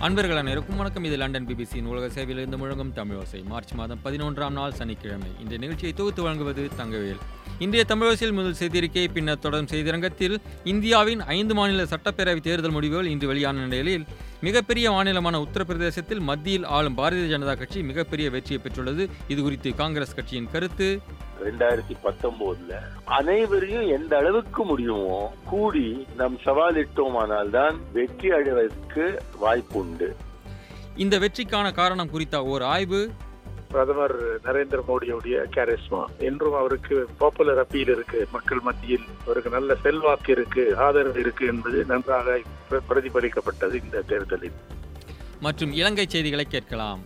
அன்பர்கள் அனைவருக்கும் வணக்கம் இது லண்டன் பிபிசியின் உலக சேவையிலிருந்து முழங்கும் தமிழோசை மார்ச் மாதம் பதினொன்றாம் நாள் சனிக்கிழமை இந்த நிகழ்ச்சியை தொகுத்து வழங்குவது தங்கவேல் இன்றைய தமிழோசையில் முதல் செய்திருக்கை பின்னர் தொடரும் செய்திரங்கத்தில் இந்தியாவின் ஐந்து மாநில சட்டப்பேரவை தேர்தல் முடிவுகள் இன்று வெளியான நிலையில் மிகப்பெரிய மாநிலமான உத்தரப்பிரதேசத்தில் மத்தியில் ஆளும் பாரதிய ஜனதா கட்சி மிகப்பெரிய வெற்றியை பெற்றுள்ளது இது குறித்து காங்கிரஸ் கட்சியின் கருத்து ரெண்டாயிரத்தி பத்தொன்பதுல அனைவரையும் எந்த அளவுக்கு முடியுமோ கூடி நம் சவாலிட்டோமானால் தான் வெற்றி அடைவதற்கு வாய்ப்பு உண்டு இந்த வெற்றிக்கான காரணம் குறித்த ஓர் ஆய்வு பிரதமர் நரேந்திர மோடியுடைய கேரிஸ்மா என்றும் அவருக்கு பாப்புலர் அப்பீல் இருக்கு மக்கள் மத்தியில் அவருக்கு நல்ல செல்வாக்கு இருக்கு ஆதரவு இருக்கு என்பது நன்றாக பிர- பிரதிபலிக்கப்பட்டது இந்த தேர்தலில் மற்றும் இலங்கை செய்திகளை கேட்கலாம்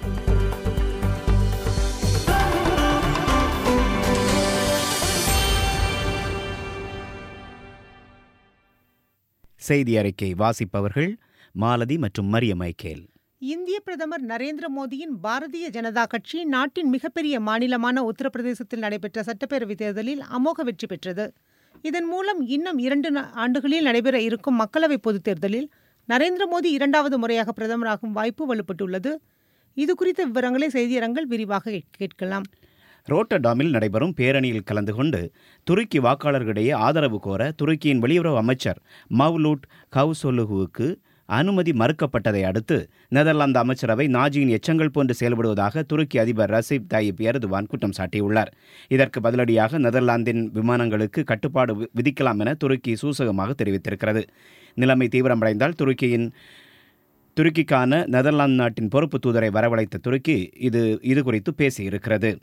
செய்தி அறிக்கை வாசிப்பவர்கள் மாலதி மற்றும் மரிய மைக்கேல் இந்திய பிரதமர் நரேந்திர மோடியின் பாரதிய ஜனதா கட்சி நாட்டின் மிகப்பெரிய மாநிலமான உத்தரப்பிரதேசத்தில் நடைபெற்ற சட்டப்பேரவைத் தேர்தலில் அமோக வெற்றி பெற்றது இதன் மூலம் இன்னும் இரண்டு நா- ஆண்டுகளில் நடைபெற இருக்கும் மக்களவைப் பொதுத் தேர்தலில் நரேந்திர மோடி இரண்டாவது முறையாக பிரதமராகும் வாய்ப்பு வலுப்பட்டுள்ளது இது குறித்த விவரங்களை செய்தியரங்கள் விரிவாக கேட்கலாம் ரோட்டர்டாமில் நடைபெறும் பேரணியில் கலந்து கொண்டு துருக்கி வாக்காளர்களிடையே ஆதரவு கோர துருக்கியின் வெளியுறவு அமைச்சர் மவ்லூட் கவுசொலுகுவுக்கு அனுமதி மறுக்கப்பட்டதை அடுத்து நெதர்லாந்து அமைச்சரவை நாஜியின் எச்சங்கள் போன்று செயல்படுவதாக துருக்கி அதிபர் ரசீப் தாயிப் எர்துவான் குற்றம் சாட்டியுள்ளார் இதற்கு பதிலடியாக நெதர்லாந்தின் விமானங்களுக்கு கட்டுப்பாடு வி- விதிக்கலாம் என துருக்கி சூசகமாக தெரிவித்திருக்கிறது நிலைமை தீவிரமடைந்தால் துருக்கியின் துருக்கிக்கான நெதர்லாந்து நாட்டின் பொறுப்பு தூதரை வரவழைத்த துருக்கி இது இது குறித்து பேசியிருக்கிறது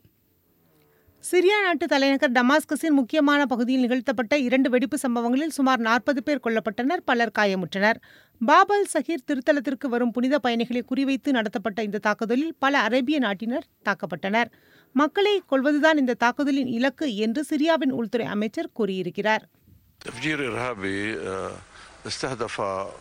சிரியா நாட்டு தலைநகர் டமாஸ்கஸின் முக்கியமான பகுதியில் நிகழ்த்தப்பட்ட இரண்டு வெடிப்பு சம்பவங்களில் சுமார் நாற்பது பேர் கொல்லப்பட்டனர் பலர் காயமுற்றனர் பாபல் சஹீர் திருத்தலத்திற்கு வரும் புனித பயணிகளை குறிவைத்து நடத்தப்பட்ட இந்த தாக்குதலில் பல அரேபிய நாட்டினர் தாக்கப்பட்டனர் மக்களை கொல்வதுதான் இந்த தாக்குதலின் இலக்கு என்று சிரியாவின் உள்துறை அமைச்சர் கூறியிருக்கிறார் تفجير إرهابي آه، استهدف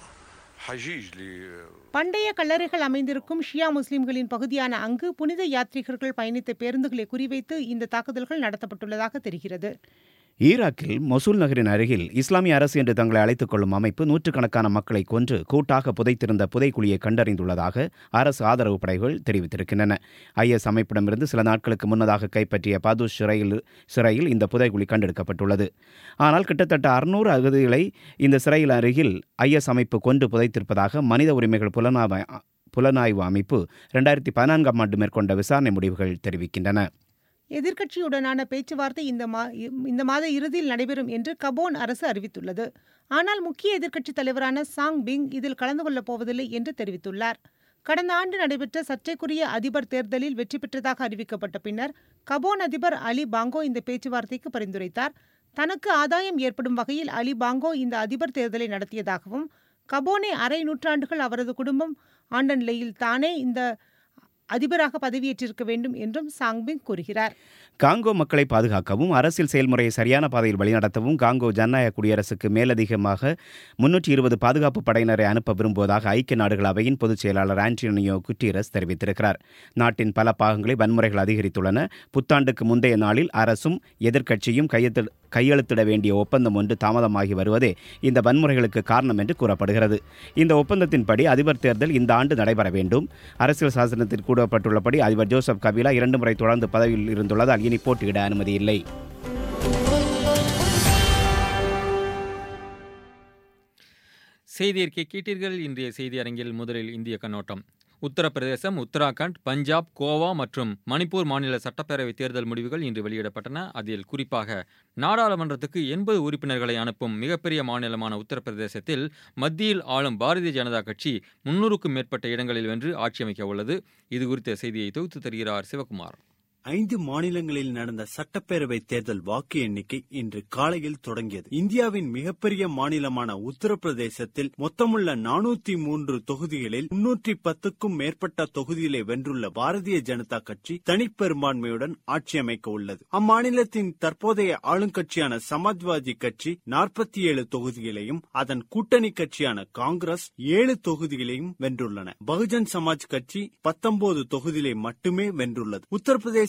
حجيج ل பண்டைய கல்லறைகள் அமைந்திருக்கும் ஷியா முஸ்லிம்களின் பகுதியான அங்கு புனித யாத்ரீகர்கள் பயணித்த பேருந்துகளை குறிவைத்து இந்த தாக்குதல்கள் நடத்தப்பட்டுள்ளதாக தெரிகிறது ஈராக்கில் மொசூல் நகரின் அருகில் இஸ்லாமிய அரசு என்று தங்களை அழைத்துக் கொள்ளும் அமைப்பு நூற்றுக்கணக்கான மக்களை கொன்று கூட்டாக புதைத்திருந்த புதைக்குழியை கண்டறிந்துள்ளதாக அரசு ஆதரவு படைகள் தெரிவித்திருக்கின்றன ஐஎஸ் அமைப்பிடமிருந்து சில நாட்களுக்கு முன்னதாக கைப்பற்றிய பதுஷ் சிறையில் சிறையில் இந்த புதைக்குழி கண்டெடுக்கப்பட்டுள்ளது ஆனால் கிட்டத்தட்ட அறுநூறு அகதிகளை இந்த சிறையில் அருகில் ஐஎஸ் அமைப்பு கொன்று புதைத்திருப்பதாக மனித உரிமைகள் புலனாய்வு புலனாய்வு அமைப்பு ரெண்டாயிரத்தி பதினான்காம் ஆண்டு மேற்கொண்ட விசாரணை முடிவுகள் தெரிவிக்கின்றன எதிர்க்கட்சியுடனான பேச்சுவார்த்தை இந்த மா இந்த மாத இறுதியில் நடைபெறும் என்று கபோன் அரசு அறிவித்துள்ளது ஆனால் முக்கிய எதிர்க்கட்சித் தலைவரான சாங் பிங் இதில் கலந்து கொள்ளப் போவதில்லை என்று தெரிவித்துள்ளார் கடந்த ஆண்டு நடைபெற்ற சர்ச்சைக்குரிய அதிபர் தேர்தலில் வெற்றி பெற்றதாக அறிவிக்கப்பட்ட பின்னர் கபோன் அதிபர் அலி பாங்கோ இந்த பேச்சுவார்த்தைக்கு பரிந்துரைத்தார் தனக்கு ஆதாயம் ஏற்படும் வகையில் அலி பாங்கோ இந்த அதிபர் தேர்தலை நடத்தியதாகவும் கபோனை அரை நூற்றாண்டுகள் அவரது குடும்பம் ஆண்ட நிலையில் தானே இந்த அதிபராக பதவியேற்றிருக்க வேண்டும் என்றும் சாங்பிங் கூறுகிறார் காங்கோ மக்களை பாதுகாக்கவும் அரசியல் செயல்முறையை சரியான பாதையில் வழிநடத்தவும் காங்கோ ஜனநாயக குடியரசுக்கு மேலதிகமாக முன்னூற்றி இருபது பாதுகாப்பு படையினரை அனுப்ப விரும்புவதாக ஐக்கிய நாடுகள் அவையின் பொதுச் செயலாளர் ஆண்டனியோ குட்டீரஸ் தெரிவித்திருக்கிறார் நாட்டின் பல பாகங்களில் வன்முறைகள் அதிகரித்துள்ளன புத்தாண்டுக்கு முந்தைய நாளில் அரசும் எதிர்க்கட்சியும் கையெழுத்து கையெழுத்திட வேண்டிய ஒப்பந்தம் ஒன்று தாமதமாகி வருவதே இந்த வன்முறைகளுக்கு காரணம் என்று கூறப்படுகிறது இந்த ஒப்பந்தத்தின்படி அதிபர் தேர்தல் இந்த ஆண்டு நடைபெற வேண்டும் அரசியல் சாசனத்தில் கூறப்பட்டுள்ளபடி அதிபர் ஜோசப் கபிலா இரண்டு முறை தொடர்ந்து பதவியில் இருந்துள்ளதால் இனி போட்டியிட அனுமதி இல்லை செய்தி அறிக்கை கேட்டீர்கள் இன்றைய செய்தி அரங்கில் முதலில் இந்திய கண்ணோட்டம் உத்தரப்பிரதேசம் உத்தராகண்ட் பஞ்சாப் கோவா மற்றும் மணிப்பூர் மாநில சட்டப்பேரவை தேர்தல் முடிவுகள் இன்று வெளியிடப்பட்டன அதில் குறிப்பாக நாடாளுமன்றத்துக்கு எண்பது உறுப்பினர்களை அனுப்பும் மிகப்பெரிய மாநிலமான உத்தரப்பிரதேசத்தில் மத்தியில் ஆளும் பாரதிய ஜனதா கட்சி முன்னூறுக்கும் மேற்பட்ட இடங்களில் வென்று ஆட்சியமைக்க உள்ளது இது குறித்த செய்தியை தொகுத்து தருகிறார் சிவகுமார் ஐந்து மாநிலங்களில் நடந்த சட்டப்பேரவை தேர்தல் வாக்கு எண்ணிக்கை இன்று காலையில் தொடங்கியது இந்தியாவின் மிகப்பெரிய மாநிலமான உத்தரப்பிரதேசத்தில் மொத்தமுள்ள நானூத்தி மூன்று தொகுதிகளில் முன்னூற்றி பத்துக்கும் மேற்பட்ட தொகுதிகளை வென்றுள்ள பாரதிய ஜனதா கட்சி தனிப்பெரும்பான்மையுடன் ஆட்சி அமைக்க உள்ளது அம்மாநிலத்தின் தற்போதைய ஆளுங்கட்சியான சமாஜ்வாதி கட்சி நாற்பத்தி ஏழு தொகுதிகளையும் அதன் கூட்டணி கட்சியான காங்கிரஸ் ஏழு தொகுதிகளையும் வென்றுள்ளன பகுஜன் சமாஜ் கட்சி பத்தொன்பது தொகுதிகளை மட்டுமே வென்றுள்ளது உத்தரப்பிரதேச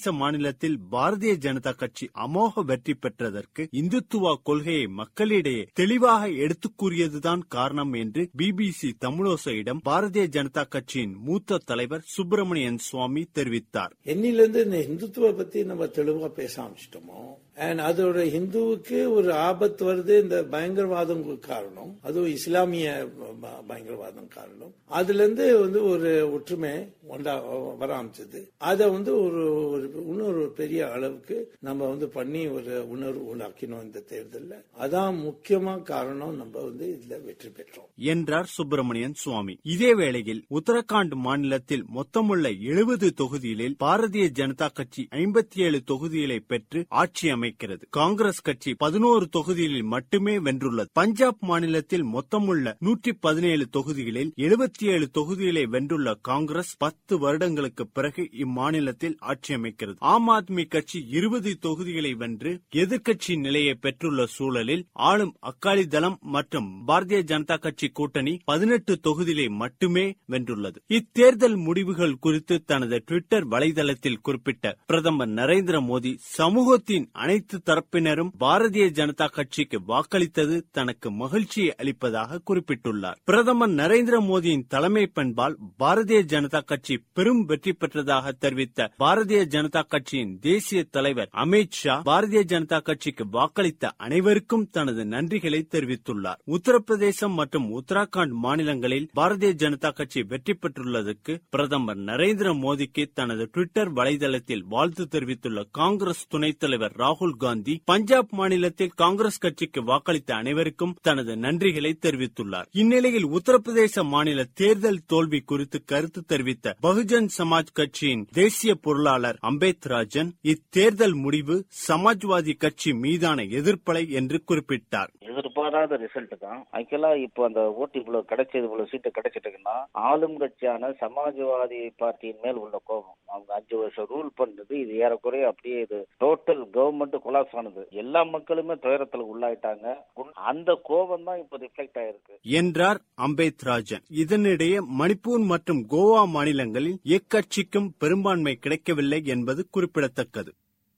உத்தரப்பிரதேச மாநிலத்தில் பாரதிய ஜனதா கட்சி அமோக வெற்றி பெற்றதற்கு இந்துத்துவா கொள்கையை மக்களிடையே தெளிவாக எடுத்துக் கூறியதுதான் காரணம் என்று பிபிசி தமிழோசையிடம் பாரதிய ஜனதா கட்சியின் மூத்த தலைவர் சுப்பிரமணியன் சுவாமி தெரிவித்தார் என்னிலிருந்து இந்த இந்துத்துவ பத்தி நம்ம தெளிவா பேச ஆரம்பிச்சிட்டோமோ அண்ட் அதோட ஹிந்துவுக்கு ஒரு ஆபத்து வருது இந்த பயங்கரவாதம் காரணம் அதுவும் இஸ்லாமிய ப- பயங்கரவாதம் காரணம் அதுல இருந்து வந்து ஒரு ஒற்றுமை உண்டா வர ஆரம்பிச்சது அதை வந்து ஒரு ஒரு இன்னொரு பெரிய அளவுக்கு நம்ம வந்து பண்ணி ஒரு உணர்வு உண்டாக்கினோம் இந்த தேர்தல்ல அதான் முக்கியமா காரணம் நம்ம வந்து இதுல வெற்றி பெற்றோம் என்றார் சுப்பிரமணியன் சுவாமி இதே வேளையில் உத்தரகாண்ட் மாநிலத்தில் மொத்தமுள்ள எழுபது தொகுதிகளில் பாரதிய ஜனதா கட்சி ஐம்பத்தி ஏழு தொகுதிகளை பெற்று ஆட்சி அமைக்கிறது காங்கிரஸ் கட்சி பதினோரு தொகுதிகளில் மட்டுமே வென்றுள்ளது பஞ்சாப் மாநிலத்தில் மொத்தமுள்ள நூற்றி பதினேழு தொகுதிகளில் எழுபத்தி ஏழு தொகுதிகளை வென்றுள்ள காங்கிரஸ் பத்து வருடங்களுக்கு பிறகு இம்மாநிலத்தில் ஆட்சி அமைக்கிறது ஆம் ஆத்மி கட்சி இருபது தொகுதிகளை வென்று எதிர்க்கட்சி நிலையை பெற்றுள்ள சூழலில் ஆளும் அக்காலி தளம் மற்றும் பாரதிய ஜனதா கட்சி கூட்டணி பதினெட்டு தொகுதிகளை மட்டுமே வென்றுள்ளது இத்தேர்தல் முடிவுகள் குறித்து தனது ட்விட்டர் வலைதளத்தில் குறிப்பிட்ட பிரதமர் நரேந்திர மோடி சமூகத்தின் அனைத்து தரப்பினரும் பாரதிய ஜனதா கட்சிக்கு வாக்களித்தது தனக்கு மகிழ்ச்சியை அளிப்பதாக குறிப்பிட்டுள்ளார் பிரதமர் நரேந்திர மோடியின் தலைமை பண்பால் பாரதிய ஜனதா கட்சி பெரும் வெற்றி பெற்றதாக தெரிவித்த பாரதிய ஜனதா கட்சியின் தேசிய தலைவர் அமித் ஷா பாரதிய ஜனதா கட்சிக்கு வாக்களித்த அனைவருக்கும் தனது நன்றிகளை தெரிவித்துள்ளார் உத்தரப்பிரதேசம் மற்றும் உத்தராகண்ட் மாநிலங்களில் பாரதிய ஜனதா கட்சி வெற்றி பெற்றுள்ளதற்கு பிரதமர் நரேந்திர மோடிக்கு தனது ட்விட்டர் வலைதளத்தில் வாழ்த்து தெரிவித்துள்ள காங்கிரஸ் துணைத் தலைவர் ராகுல் காந்தி பஞ்சாப் மாநிலத்தில் காங்கிரஸ் கட்சிக்கு வாக்களித்த அனைவருக்கும் தனது நன்றிகளை தெரிவித்துள்ளார் இந்நிலையில் உத்தரப்பிரதேச மாநில தேர்தல் தோல்வி குறித்து கருத்து தெரிவித்த பகுஜன் சமாஜ் கட்சியின் தேசிய பொருளாளர் அம்பேத் ராஜன் இத்தேர்தல் முடிவு சமாஜ்வாதி கட்சி மீதான எதிர்ப்பலை என்று குறிப்பிட்டார் எதிர்பாராத ரிசல்ட் தான் ஆக்சுவலா இப்போ அந்த ஓட்டு இவ்வளவு கிடைச்சது இவ்வளவு சீட்டு கிடைச்சிட்டுக்குன்னா ஆளும் கட்சியான சமாஜ்வாதி பார்ட்டியின் மேல் உள்ள கோபம் அவங்க அஞ்சு வருஷம் ரூல் பண்ணது இது ஏறக்குறைய அப்படியே இது டோட்டல் கவர்மெண்ட் கொலாப்ஸ் ஆனது எல்லா மக்களுமே துயரத்துல உள்ளாயிட்டாங்க உன்- அந்த கோபம் தான் இப்போ ரிஃப்ளெக்ட் ஆயிருக்கு என்றார் அம்பேத் ராஜன் இதனிடையே மணிப்பூர் மற்றும் கோவா மாநிலங்களில் எக்கட்சிக்கும் பெரும்பான்மை கிடைக்கவில்லை என்பது குறிப்பிடத்தக்கது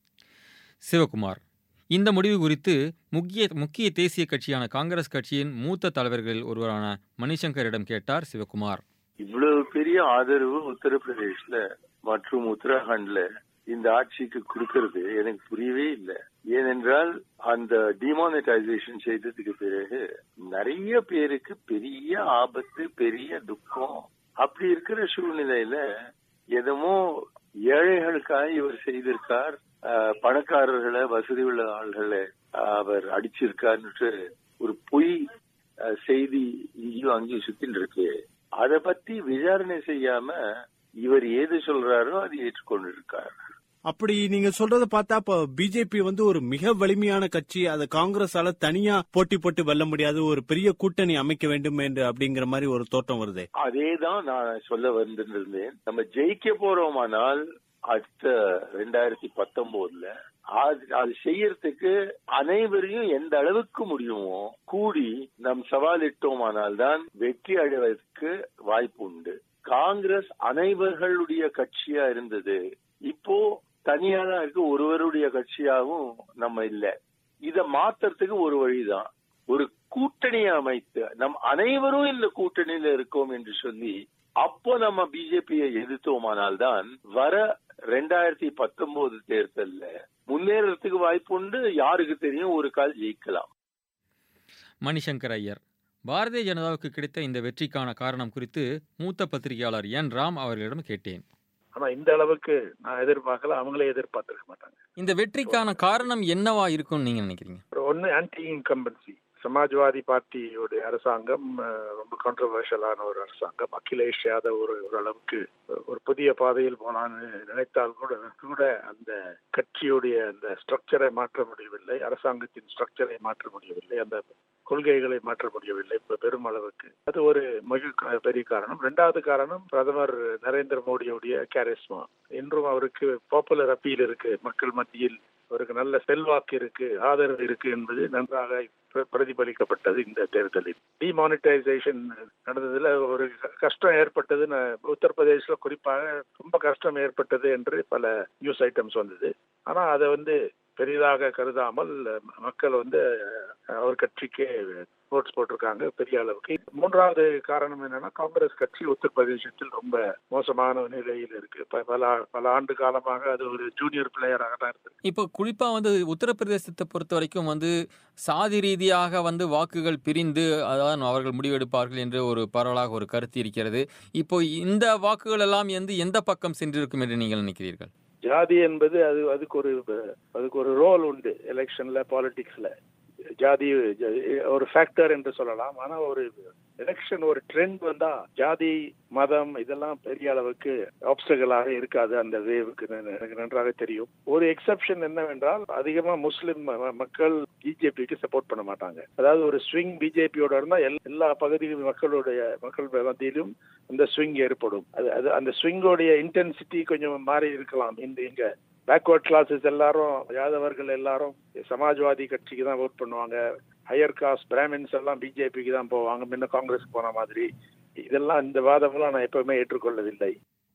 சிவகுமார் இந்த முடிவு குறித்து முக்கிய முக்கிய தேசிய கட்சியான காங்கிரஸ் கட்சியின் மூத்த தலைவர்களில் ஒருவரான மணிசங்கரிடம் கேட்டார் சிவகுமார் இவ்வளவு பெரிய ஆதரவு உத்தரப்பிரதேஷ்ல மற்றும் உத்தராகண்ட்ல இந்த ஆட்சிக்கு கொடுக்கறது எனக்கு புரியவே இல்லை ஏனென்றால் அந்த டிமானிட்டைசேஷன் செய்ததுக்கு பிறகு நிறைய பேருக்கு பெரிய ஆபத்து பெரிய துக்கம் அப்படி இருக்கிற சூழ்நிலையில எதமோ ஏழைகளுக்காக இவர் செய்திருக்கார் அஹ், பணக்காரர்களை வசதி உள்ள ஆள்களை அஹ், அவர் அடிச்சிருக்காருன்னு ஒரு பொய் அஹ், செய்தி இங்கேயும் அங்கேயும் சுத்தின்னு இருக்கு அத பத்தி விசாரணை செய்யாம இவர் ஏது சொல்றாரோ அது ஏற்றுக்கொண்டு இருக்கார் அப்படி நீங்க சொல்றத பார்த்தா இப்ப பிஜேபி வந்து ஒரு மிக வலிமையான கட்சி அதை காங்கிரஸால தனியா போட்டி போட்டு வெல்ல முடியாது ஒரு பெரிய கூட்டணி அமைக்க வேண்டும் என்று அப்படிங்கிற மாதிரி ஒரு தோட்டம் வருதே அதேதான் நான் சொல்ல வந்திருந்தேன் நம்ம ஜெயிக்க போறோமானால் அடுத்த ரெண்டாயிரத்தி பத்தொன்பதுல அது அது செய்யறதுக்கு அனைவரையும் எந்த அளவுக்கு முடியுமோ கூடி நம் சவாலிட்டோமானால் தான் வெற்றி அடைவதற்கு வாய்ப்பு உண்டு காங்கிரஸ் அனைவர்களுடைய கட்சியா இருந்தது இப்போ தனியா தான் இருக்கு ஒருவருடைய கட்சியாகவும் நம்ம இல்ல இத மாத்துறதுக்கு ஒரு வழிதான் ஒரு கூட்டணியை அமைத்து நம் அனைவரும் இந்த கூட்டணியில இருக்கோம் என்று சொல்லி அப்போ நம்ம பிஜேபியை எதிர்த்தோமானால் தான் வர ரெண்டாயிரத்தி பத்தொன்பது தேர்தல்ல முன்னேறதுக்கு வாய்ப்பு உண்டு யாருக்கு தெரியும் ஒரு கால் ஜெயிக்கலாம் மணிசங்கர் ஐயர் பாரதிய ஜனதாவுக்கு கிடைத்த இந்த வெற்றிக்கான காரணம் குறித்து மூத்த பத்திரிகையாளர் என் ராம் அவர்களிடம் கேட்டேன் ஆனா இந்த அளவுக்கு நான் எதிர்பார்க்கல அவங்களே எதிர்பார்த்திருக்க மாட்டாங்க இந்த வெற்றிக்கான காரணம் என்னவா இருக்கும்னு நீங்க நினைக்கிறீங்க ஒரு ஒன்னு ஆன்டி இன்கம்பன்சி சமாஜ்வாதி பார்ட்டியோட அரசாங்கம் அஹ், ரொம்ப கான்ட்ரவர்ஷியலான ஒரு அரசாங்கம் அகிலேஷ் யாதவ் ஒரு ஓரளவுக்கு ஒரு புதிய பாதையில் போனான்னு நினைத்தால் கூட கூட அந்த கட்சியுடைய அந்த ஸ்ட்ரக்சரை மாற்ற முடியவில்லை அரசாங்கத்தின் ஸ்ட்ரக்சரை மாற்ற முடியவில்லை அந்த கொள்கைகளை மாற்ற முடியவில்லை இப்ப பெரும் அளவுக்கு அது ஒரு மிக க- பெரிய காரணம் இரண்டாவது காரணம் பிரதமர் நரேந்திர மோடியுடைய கேரிஸ்மா இன்றும் அவருக்கு பாப்புலர் அப்பீல் இருக்கு மக்கள் மத்தியில் அவருக்கு நல்ல செல்வாக்கு இருக்கு ஆதரவு இருக்கு என்பது நன்றாக பிர- பிரதிபலிக்கப்பட்டது இந்த தேர்தலில் டிமானிட்டைசேஷன் நடந்ததுல ஒரு க- கஷ்டம் ஏற்பட்டது ந- உத்தரப்பிரதேசல குறிப்பாக ரொம்ப கஷ்டம் ஏற்பட்டது என்று பல நியூஸ் ஐட்டம்ஸ் வந்தது ஆனா அதை வந்து பெரிதாக கருதாமல் மக்கள் வந்து அஹ், அவர் கட்சிக்கே ஓட்ஸ் போட்டிருக்காங்க பெரிய அளவுக்கு மூன்றாவது காரணம் என்னன்னா காங்கிரஸ் கட்சி உத்தரப்பிரதேசத்தில் ரொம்ப மோசமான நிலையில் இருக்கு ப- பல பல ஆண்டு காலமாக அது ஒரு ஜூனியர் பிளேயராக தான் இருக்கு இப்போ குறிப்பாக வந்து உத்தரப்பிரதேசத்தை பொறுத்த வரைக்கும் வந்து சாதி ரீதியாக வந்து வாக்குகள் பிரிந்து அதான் அவர்கள் முடிவெடுப்பார்கள் என்று ஒரு பரவலாக ஒரு கருத்து இருக்கிறது இப்போ இந்த வாக்குகள் எல்லாம் வந்து எந்த பக்கம் சென்றிருக்கும் என்று நீங்கள் நினைக்கிறீர்கள் ஜாதி என்பது அது அதுக்கு ஒரு அதுக்கு ஒரு ரோல் உண்டு எலெக்ஷன்ல பாலிடிக்ஸ்ல ஜாதி ஜ- ஒரு ஃபேக்டர் என்று சொல்லலாம் ஆனா ஒரு எலெக்ஷன் ஒரு ட்ரெண்ட் வந்தா ஜாதி மதம் இதெல்லாம் பெரிய அளவுக்கு ஆப்ஸ்டகலாக இருக்காது அந்த வேவுக்கு எனக்கு நன்றாக தெரியும் ஒரு எக்ஸெப்ஷன் என்னவென்றால் அதிகமா முஸ்லிம் ம- மக்கள் பிஜேபிக்கு சப்போர்ட் பண்ண மாட்டாங்க அதாவது ஒரு ஸ்விங் பிஜேபியோட இருந்தா எல்- எல்லா பகுதி மக்களுடைய மக்கள் மத்தியிலும் அந்த ஸ்விங் ஏற்படும் அது அது அந்த ஸ்விங்கோடைய இன்டென்சிட்டி கொஞ்சம் மாறி இருக்கலாம் இந்த இங்க பேக்வர்ட் கிளாஸஸ் எல்லாரும் யாதவர்கள் எல்லாரும் சமாஜ்வாதி கட்சிக்கு தான் ஓட் பண்ணுவாங்க ஹையர் காஸ்ட் பிராமின்ஸ் எல்லாம் பிஜேபிக்கு தான் போவாங்க முன்ன காங்கிரஸ் போன மாதிரி இதெல்லாம் இந்த வாதமெல்லாம் நான் எப்பவுமே ஏற்றுக்கொள்ளவில்லை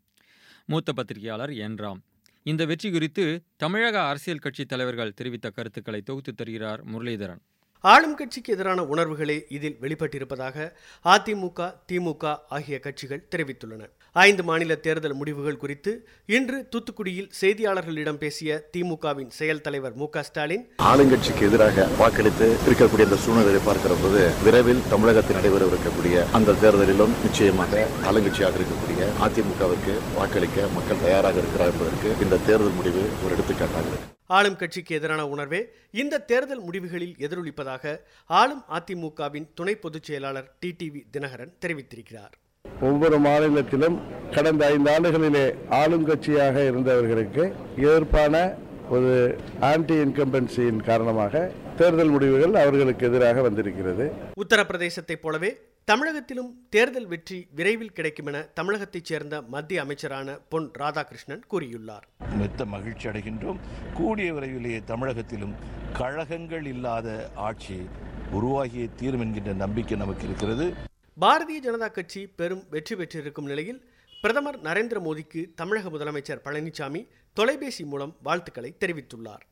மூத்த பத்திரிகையாளர் என் ராம் இந்த வெற்றி குறித்து தமிழக அரசியல் கட்சி தலைவர்கள் தெரிவித்த கருத்துக்களை தொகுத்து தருகிறார் முரளிதரன் ஆளும் கட்சிக்கு எதிரான உணர்வுகளே இதில் வெளிப்பட்டிருப்பதாக அதிமுக திமுக ஆகிய கட்சிகள் தெரிவித்துள்ளன ஐந்து மாநில தேர்தல் முடிவுகள் குறித்து இன்று தூத்துக்குடியில் செய்தியாளர்களிடம் பேசிய திமுகவின் செயல் தலைவர் மு க ஸ்டாலின் ஆளுங்கட்சிக்கு எதிராக வாக்களித்து இருக்கக்கூடிய இந்த சூழ்நிலையை பார்க்கிற போது விரைவில் தமிழகத்தில் நடைபெறவிருக்கக்கூடிய அந்த தேர்தலிலும் நிச்சயமாக ஆளுங்கட்சியாக இருக்கக்கூடிய அதிமுகவிற்கு வாக்களிக்க மக்கள் தயாராக இருக்கிறார் என்பதற்கு இந்த தேர்தல் முடிவு ஒரு எடுத்துக்காட்டாக இருக்கு ஆளும் கட்சிக்கு எதிரான உணர்வே இந்த தேர்தல் முடிவுகளில் எதிரொலிப்பதாக ஆளும் அதிமுகவின் துணை பொதுச் செயலாளர் டிடிவி தினகரன் தெரிவித்திருக்கிறார் ஒவ்வொரு மாநிலத்திலும் கடந்த ஐந்து ஆண்டுகளிலே ஆளுங்கட்சியாக இருந்தவர்களுக்கு எதிர்ப்பான ஒரு ஆன்டி இன்கம்பன்சியின் காரணமாக தேர்தல் முடிவுகள் அவர்களுக்கு எதிராக வந்திருக்கிறது உத்தரப்பிரதேசத்தைப் போலவே தமிழகத்திலும் தேர்தல் வெற்றி விரைவில் கிடைக்கும் என தமிழகத்தைச் சேர்ந்த மத்திய அமைச்சரான பொன் ராதாகிருஷ்ணன் கூறியுள்ளார் மெத்த மகிழ்ச்சி அடைகின்றோம் கூடிய விரைவிலேயே தமிழகத்திலும் கழகங்கள் இல்லாத ஆட்சி உருவாகிய தீரும் என்கின்ற நம்பிக்கை நமக்கு இருக்கிறது பாரதிய ஜனதா கட்சி பெரும் வெற்றி பெற்றிருக்கும் நிலையில் பிரதமர் நரேந்திர மோடிக்கு தமிழக முதலமைச்சர் பழனிசாமி தொலைபேசி மூலம் வாழ்த்துக்களை தெரிவித்துள்ளார்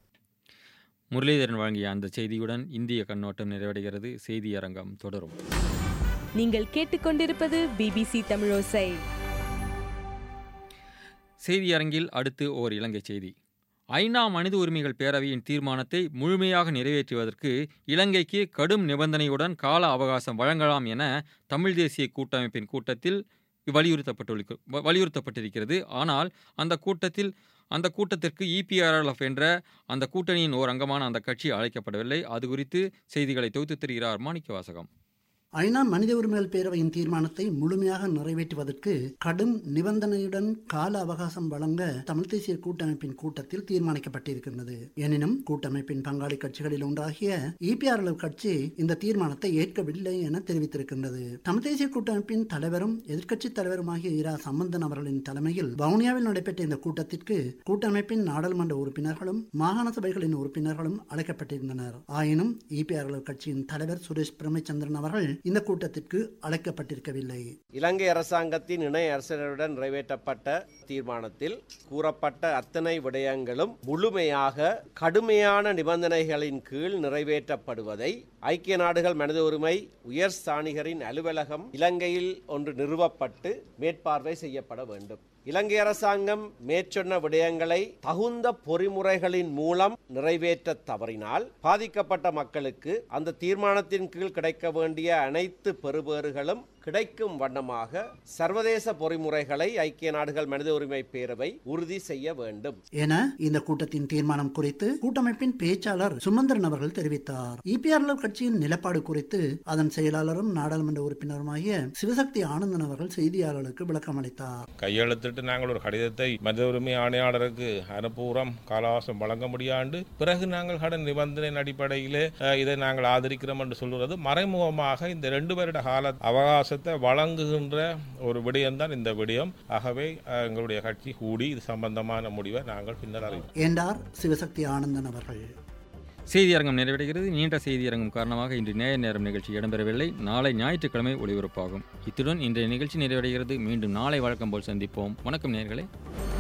முரளிதரன் வழங்கிய அந்த செய்தியுடன் இந்திய கண்ணோட்டம் நிறைவடைகிறது செய்தி அரங்கம் தொடரும் நீங்கள் கேட்டுக்கொண்டிருப்பது பிபிசி தமிழோசை செய்தி அரங்கில் அடுத்து ஓர் இலங்கை செய்தி ஐநா மனித உரிமைகள் பேரவையின் தீர்மானத்தை முழுமையாக நிறைவேற்றுவதற்கு இலங்கைக்கு கடும் நிபந்தனையுடன் கால அவகாசம் வழங்கலாம் என தமிழ் தேசிய கூட்டமைப்பின் கூட்டத்தில் வலியுறுத்தப்பட்டுள்ள வலியுறுத்தப்பட்டிருக்கிறது ஆனால் அந்த கூட்டத்தில் அந்த கூட்டத்திற்கு இபிஆர்எல்எஃப் என்ற அந்த கூட்டணியின் ஓர் அங்கமான அந்த கட்சி அழைக்கப்படவில்லை அது குறித்து செய்திகளை தொகுத்து தருகிறார் மாணிக்க வாசகம் ஐநா மனித உரிமைகள் பேரவையின் தீர்மானத்தை முழுமையாக நிறைவேற்றுவதற்கு கடும் நிபந்தனையுடன் கால அவகாசம் வழங்க தமிழ் தேசிய கூட்டமைப்பின் கூட்டத்தில் தீர்மானிக்கப்பட்டிருக்கின்றது எனினும் கூட்டமைப்பின் பங்காளி கட்சிகளில் ஒன்றாகிய இபிஆர்எல் கட்சி இந்த தீர்மானத்தை ஏற்கவில்லை என தெரிவித்திருக்கின்றது தமிழ் தேசிய கூட்டமைப்பின் தலைவரும் எதிர்க்கட்சி தலைவருமாகிய இரா சம்பந்தன் அவர்களின் தலைமையில் வவுனியாவில் நடைபெற்ற இந்த கூட்டத்திற்கு கூட்டமைப்பின் நாடாளுமன்ற உறுப்பினர்களும் மாகாண சபைகளின் உறுப்பினர்களும் அழைக்கப்பட்டிருந்தனர் ஆயினும் இபிஆர்எல் கட்சியின் தலைவர் சுரேஷ் பிரமச்சந்திரன் அவர்கள் இந்த கூட்டத்திற்கு அழைக்கப்பட்டிருக்கவில்லை இலங்கை அரசாங்கத்தின் இணை அரசருடன் நிறைவேற்றப்பட்ட தீர்மானத்தில் கூறப்பட்ட அத்தனை விடயங்களும் முழுமையாக கடுமையான நிபந்தனைகளின் கீழ் நிறைவேற்றப்படுவதை ஐக்கிய நாடுகள் மனித உரிமை உயர் ஸ்தானிகரின் அலுவலகம் இலங்கையில் ஒன்று நிறுவப்பட்டு மேற்பார்வை செய்யப்பட வேண்டும் இலங்கை அரசாங்கம் மேற்சொன்ன விடயங்களை தகுந்த பொறிமுறைகளின் மூலம் நிறைவேற்ற தவறினால் பாதிக்கப்பட்ட மக்களுக்கு அந்த தீர்மானத்தின் கீழ் கிடைக்க வேண்டிய அனைத்து பெறுபேறுகளும் கிடைக்கும் வண்ணமாக சர்வதேச பொறிமுறைகளை ஐக்கிய நாடுகள் மனித உரிமை பேரவை உறுதி செய்ய வேண்டும் என இந்த கூட்டத்தின் தீர்மானம் குறித்து கூட்டமைப்பின் பேச்சாளர் சுமந்திரன் அவர்கள் தெரிவித்தார் இபிஆர்எல் கட்சியின் நிலப்பாடு குறித்து அதன் செயலாளரும் நாடாளுமன்ற உறுப்பினருமாகிய சிவசக்தி ஆனந்தன் அவர்கள் செய்தியாளர்களுக்கு விளக்கம் அளித்தார் கையெழுத்திட்டு நாங்கள் ஒரு கடிதத்தை மனித உரிமை ஆணையாளருக்கு அனுப்புகிறோம் காலவாசம் வழங்க முடியாண்டு பிறகு நாங்கள் கடன் நிபந்தனையின் அடிப்படையிலே அஹ், இதை நாங்கள் ஆதரிக்கிறோம் என்று சொல்கிறது மறைமுகமாக இந்த ரெண்டு வருட கால அவகாசத்தை வழங்குகின்ற ஒரு விடயம்தான் இந்த விடயம் ஆகவே அஹ், எங்களுடைய கட்சி கூடி இது சம்பந்தமான முடிவை நாங்கள் பின்னர் அறிவிப்போம் என்றார் சிவசக்தி ஆனந்தன் அவர்கள் செய்தியரங்கம் நிறைவடைகிறது நீண்ட செய்தியரங்கம் காரணமாக இன்று நேர நேரம் நிகழ்ச்சி இடம்பெறவில்லை நாளை ஞாயிற்றுக்கிழமை ஒளிபரப்பாகும் இத்துடன் இன்றைய நிகழ்ச்சி நிறைவடைகிறது மீண்டும் நாளை வழக்கம் போல் சந்திப்போம் வணக்கம் நேயர்களே